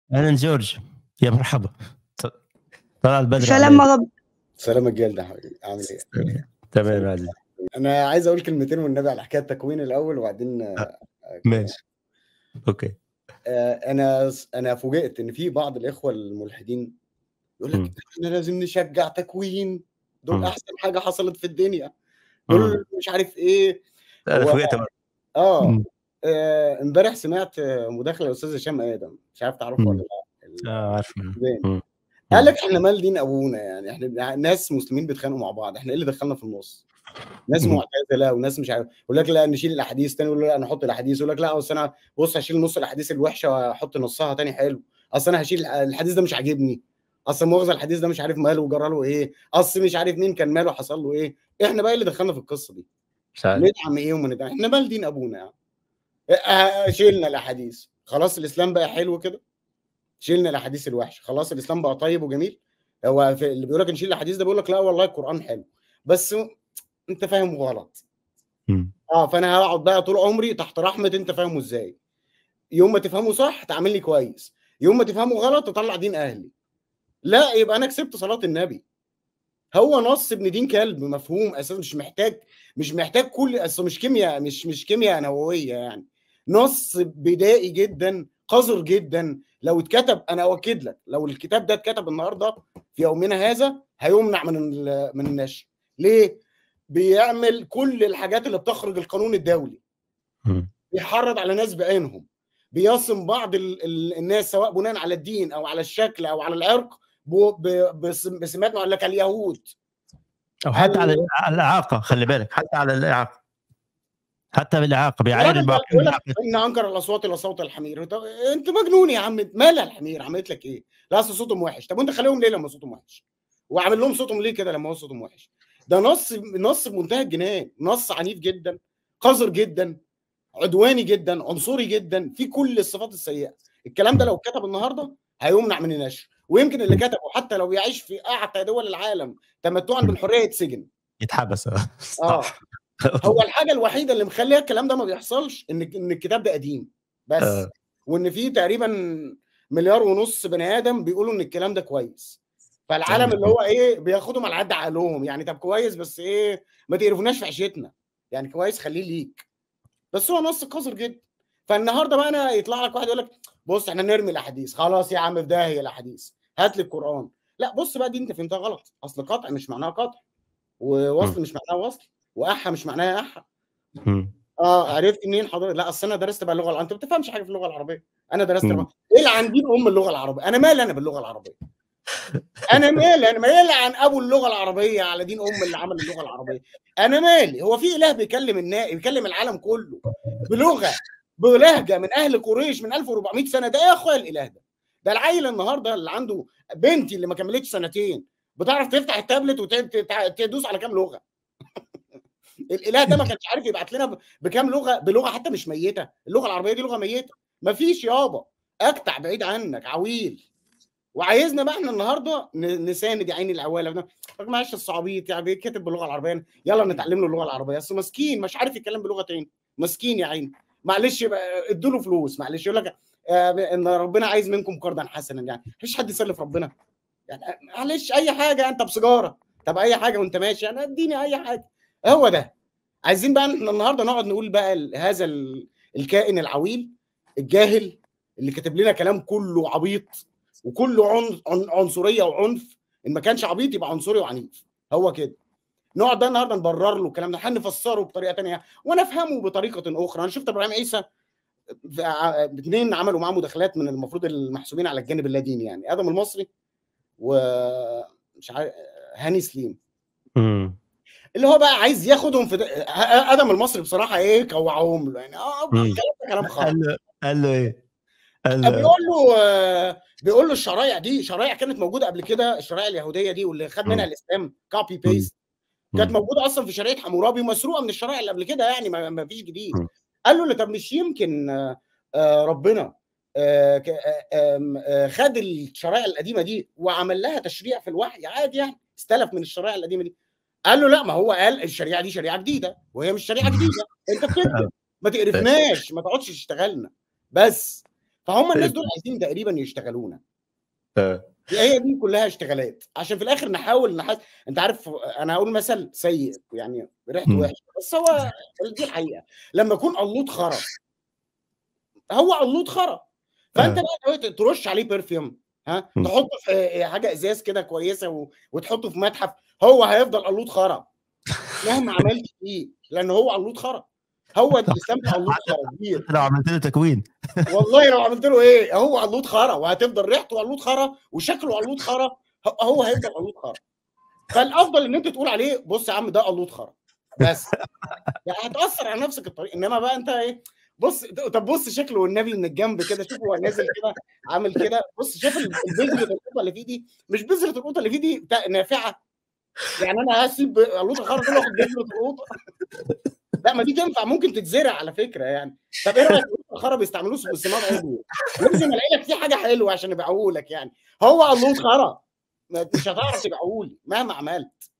اهلا جورج يا مرحبا طلع البدر سلام رب سلام الجلد يا حبيبي عامل ايه؟ تمام عزيز انا عايز اقول كلمتين والنبي على حكايه التكوين الاول وبعدين آه، ماشي اوكي آه، انا انا فوجئت ان في بعض الاخوه الملحدين يقول لك مم. احنا لازم نشجع تكوين دول مم. احسن حاجه حصلت في الدنيا دول مش عارف ايه انا و- فوجئت برضه. اه مم. آه، امبارح سمعت آه، مداخله الاستاذ هشام ادم مش عارف تعرفه مم. ولا لا ال- اه عارف الزين. مم. قال لك احنا مال دين ابونا يعني احنا ناس مسلمين بيتخانقوا مع بعض احنا ايه اللي دخلنا في النص ناس مم. معتزله وناس مش عارف يقول لك لا نشيل الاحاديث تاني يقول له لا نحط الاحاديث يقول لك لا اصل انا بص هشيل نص الاحاديث الوحشه واحط نصها تاني حلو اصل انا هشيل الحديث ده مش عاجبني اصل مؤاخذه الحديث ده مش عارف ماله وجرى له ايه اصل مش عارف مين كان ماله حصل له ايه احنا بقى اللي دخلنا في القصه دي مش عارف ندعم ايه وما ندعم احنا مال دين ابونا يعني اه، شيلنا الاحاديث خلاص الاسلام بقى حلو كده شيلنا الاحاديث الوحشه خلاص الاسلام بقى طيب وجميل هو في اللي بيقول لك نشيل الاحاديث ده بيقول لك لا والله القران حلو بس انت فاهم غلط مم. اه فانا هقعد بقى طول عمري تحت رحمه انت فاهمه ازاي يوم ما تفهمه صح تعاملني كويس يوم ما تفهمه غلط تطلع دين اهلي لا يبقى انا كسبت صلاه النبي هو نص ابن دين كلب مفهوم اساسا مش محتاج مش محتاج كل اصل مش كيمياء مش مش كيمياء نوويه يعني نص بدائي جدا قذر جدا لو اتكتب انا اؤكد لك لو الكتاب ده اتكتب النهارده في يومنا هذا هيمنع من ال- من النشر ليه بيعمل كل الحاجات اللي بتخرج القانون الدولي مم. بيحرض على ناس بعينهم بيصم بعض ال ال الناس سواء بناء على الدين او على الشكل او على العرق بو- ب- بس- بسمات يقول لك اليهود او حتى على ال- على الاعاقه خلي بالك حتى على الاعاقه حتى بالاعاقه بيعاير الراجل الباقي بقى يقول لك ان انكر الاصوات الى صوت الحمير طب انت مجنون يا عم مالها الحمير عملت لك ايه؟ لا اصل صوتهم وحش طب وانت خليهم ليه لما صوتهم وحش؟ وعامل لهم صوتهم ليه كده لما هو صوتهم وحش؟ ده نص نص بمنتهى الجنان نص عنيف جدا قذر جدا عدواني جدا عنصري جدا في كل الصفات السيئه الكلام ده لو اتكتب النهارده هيمنع من النشر ويمكن اللي كتبه حتى لو يعيش في اعتى دول العالم تمتعا بالحريه يتسجن يتحبس اه صح هو الحاجه الوحيده اللي مخليه الكلام ده ما بيحصلش ان ان الكتاب ده قديم بس آه. وان في تقريبا مليار ونص بني ادم بيقولوا ان الكلام ده كويس فالعالم اللي هو ايه بياخدهم على قد عقلهم يعني طب كويس بس ايه ما تقرفوناش في عيشتنا يعني كويس خليه ليك بس هو نص قذر جدا فالنهارده بقى انا يطلع لك واحد يقول لك بص احنا نرمي الاحاديث خلاص يا عم في داهيه الاحاديث هات لي القران لا بص بقى دي انت فهمتها غلط اصل قطع مش معناها قطع ووصل مش معناها وصل واحا مش معناها احا مم. اه عرفت منين حضرتك لا اصل انا درست بقى اللغه العربيه انت ما بتفهمش حاجه في اللغه العربيه انا درست مم. بقى. ايه اللي عن دين ام اللغه العربيه انا مالي انا باللغه العربيه انا مالي انا مالي عن ابو اللغه العربيه على دين ام اللي عمل اللغه العربيه انا مالي هو في اله بيكلم النا بيكلم العالم كله بلغه بلهجه من اهل قريش من 1400 سنه ده ايه يا اخويا الاله ده ده العيل النهارده اللي عنده بنتي اللي ما كملتش سنتين بتعرف تفتح التابلت وتدوس على كام لغه الاله ده ما كانش عارف يبعت لنا ب- بكام لغه بلغه حتى مش ميته اللغه العربيه دي لغه ميته مفيش يابا اكتع بعيد عنك عويل وعايزنا بقى احنا النهارده ن- نساند يا عيني العواله ده طب معلش الصعوبيط يعني كاتب باللغه العربيه يلا نتعلم له اللغه العربيه اصل مسكين مش عارف يتكلم بلغه تاني مسكين يا عيني معلش بقى ادوا له فلوس معلش يقول لك آه، ان ربنا عايز منكم قرضا حسنا يعني مفيش حد يسلف ربنا يعني معلش اي حاجه انت بسيجاره طب اي حاجه وانت ماشي يعني اديني اي حاجه هو ده عايزين بقى احنا النهارده نقعد نقول بقى ال- هذا ال- الكائن العويل الجاهل اللي كاتب لنا كلام كله عبيط وكله عن عن- عنصريه وعنف ان ما كانش عبيط يبقى عنصري وعنيف هو كده نقعد بقى النهارده نبرر له الكلام ده هنفسره بطريقه تانية وانا افهمه بطريقه اخرى انا شفت ابراهيم عيسى في ع- اثنين عملوا معاه مداخلات من المفروض المحسوبين على الجانب اللاديني يعني ادم المصري ومش عارف هاني سليم مم. اللي هو بقى عايز ياخدهم في ده- ه- ادم المصري بصراحه ايه كوعهم له يعني اه مم. الكلام ده كلام خالص قال له قال له ايه؟ قال له بيقول له آه، بيقول له الشرايع دي شرايع كانت موجوده قبل كده الشرايع اليهوديه دي واللي خد منها مم. الاسلام كوبي بيست كانت مم. موجوده اصلا في شريعه حمورابي ومسروقه من الشرايع اللي قبل كده يعني ما ما فيش جديد مم. قال له طب مش يمكن آه، آه، ربنا آه، ك- آه، آم، آه، خد الشرائع القديمه دي وعمل لها تشريع في الوحي عادي يعني استلف من الشرائع القديمه دي قال له لا ما هو قال الشريعه دي شريعه جديده وهي مش شريعه جديده انت بتكذب ما تقرفناش ما تقعدش تشتغلنا بس فهم الناس دول عايزين تقريبا يشتغلونا آه. هي دي كلها اشتغالات عشان في الاخر نحاول نحس انت عارف انا هقول مثل سيء يعني ريحته مم. وحشه بس هو دي الحقيقه لما يكون قلوط خرا هو قلوط خرا فانت آه. بقى دلوقتي ترش عليه برفيوم ها مم. تحطه في حاجه ازاز كده كويسه و... وتحطه في متحف هو هيفضل قلوط خرا مهما عملت فيه لان هو قلوط خرا هو الاسلام قلوط خرا كبير لو عملت له تكوين والله لو عملت له ايه هو قلوط خرا وهتفضل ريحته قلوط خرا وشكله قلوط خرا ه- هو هيفضل قلوط خرا فالافضل ان انت تقول عليه بص يا عم ده قلوط خرا بس يعني هتاثر على نفسك الطريق انما بقى انت ايه بص طب بص شكله والنبي من الجنب كده شوف هو نازل كده عامل كده بص شايف ال- البذره القطه اللي فيه دي مش بذره القطه اللي فيه دي بتاع نافعه يعني انا هسيب قلوطه خرا كده واخد بذره القطه لا ما دي تنفع ممكن تتزرع على فكره يعني طب ايه رايك قلوط خرا بيستعملوه في السماد عضوي لازم الاقي لك فيه حاجه حلوه عشان ابيعه لك يعني هو قلوط خرا ما- مش هتعرف تبيعه لي مهما عملت